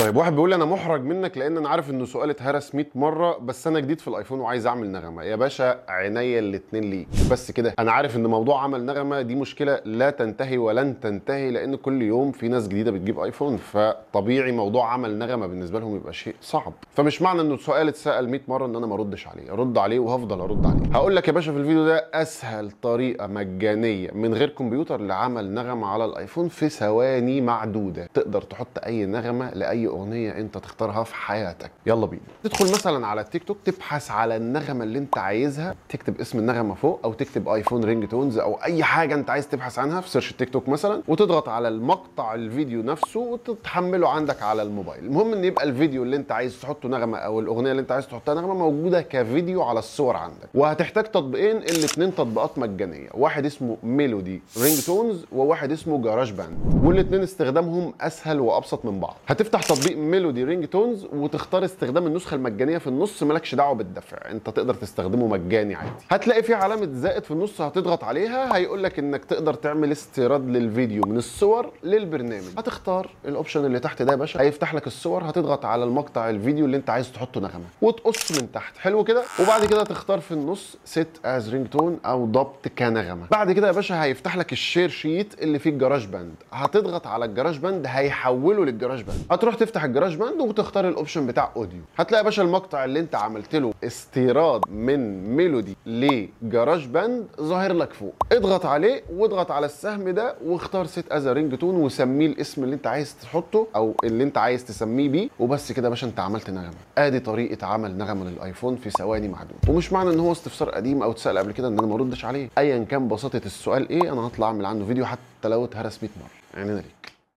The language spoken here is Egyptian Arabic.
طيب واحد بيقول لي انا محرج منك لان انا عارف انه سؤال اتهرس 100 مره بس انا جديد في الايفون وعايز اعمل نغمه يا باشا عينيا الاتنين ليك بس كده انا عارف ان موضوع عمل نغمه دي مشكله لا تنتهي ولن تنتهي لان كل يوم في ناس جديده بتجيب ايفون فطبيعي موضوع عمل نغمه بالنسبه لهم يبقى شيء صعب فمش معنى انه السؤال اتسال 100 مره ان انا ما اردش عليه ارد عليه وهفضل ارد عليه هقول لك يا باشا في الفيديو ده اسهل طريقه مجانيه من غير كمبيوتر لعمل نغمه على الايفون في ثواني معدوده تقدر تحط اي نغمه لاي اغنيه انت تختارها في حياتك يلا بينا تدخل مثلا على التيك توك تبحث على النغمه اللي انت عايزها تكتب اسم النغمه فوق او تكتب ايفون رينج تونز او اي حاجه انت عايز تبحث عنها في سيرش التيك توك مثلا وتضغط على المقطع الفيديو نفسه وتتحمله عندك على الموبايل المهم ان يبقى الفيديو اللي انت عايز تحطه نغمه او الاغنيه اللي انت عايز تحطها نغمه موجوده كفيديو على الصور عندك وهتحتاج تطبيقين الاثنين تطبيقات مجانيه واحد اسمه ميلودي رينج تونز وواحد اسمه جراج باند والاثنين استخدامهم اسهل وابسط من بعض هتفتح تطبيق ميلودي رينج تونز وتختار استخدام النسخه المجانيه في النص مالكش دعوه بالدفع انت تقدر تستخدمه مجاني عادي هتلاقي في علامه زائد في النص هتضغط عليها هيقول لك انك تقدر تعمل استيراد للفيديو من الصور للبرنامج هتختار الاوبشن اللي تحت ده يا باشا هيفتح لك الصور هتضغط على المقطع الفيديو اللي انت عايز تحطه نغمه وتقص من تحت حلو كده وبعد كده تختار في النص سيت از رينج تون او ضبط كنغمه بعد كده يا باشا هيفتح لك الشير شيت اللي فيه الجراج باند هتضغط على الجراج باند هيحوله للجراج باند هتروح تفتح الجراج باند وتختار الاوبشن بتاع اوديو هتلاقي يا باشا المقطع اللي انت عملت له استيراد من ميلودي لجراج باند ظاهر لك فوق اضغط عليه واضغط على السهم ده واختار سيت از رينج تون وسميه الاسم اللي انت عايز تحطه او اللي انت عايز تسميه بيه وبس كده يا باشا انت عملت نغمه ادي طريقه عمل نغمه للايفون في ثواني معدوده ومش معنى ان هو استفسار قديم او اتسال قبل كده ان انا ما اردش عليه ايا كان بساطه السؤال ايه انا هطلع اعمل عنه فيديو حتى لو اتهرس 100 مره عينينا ليك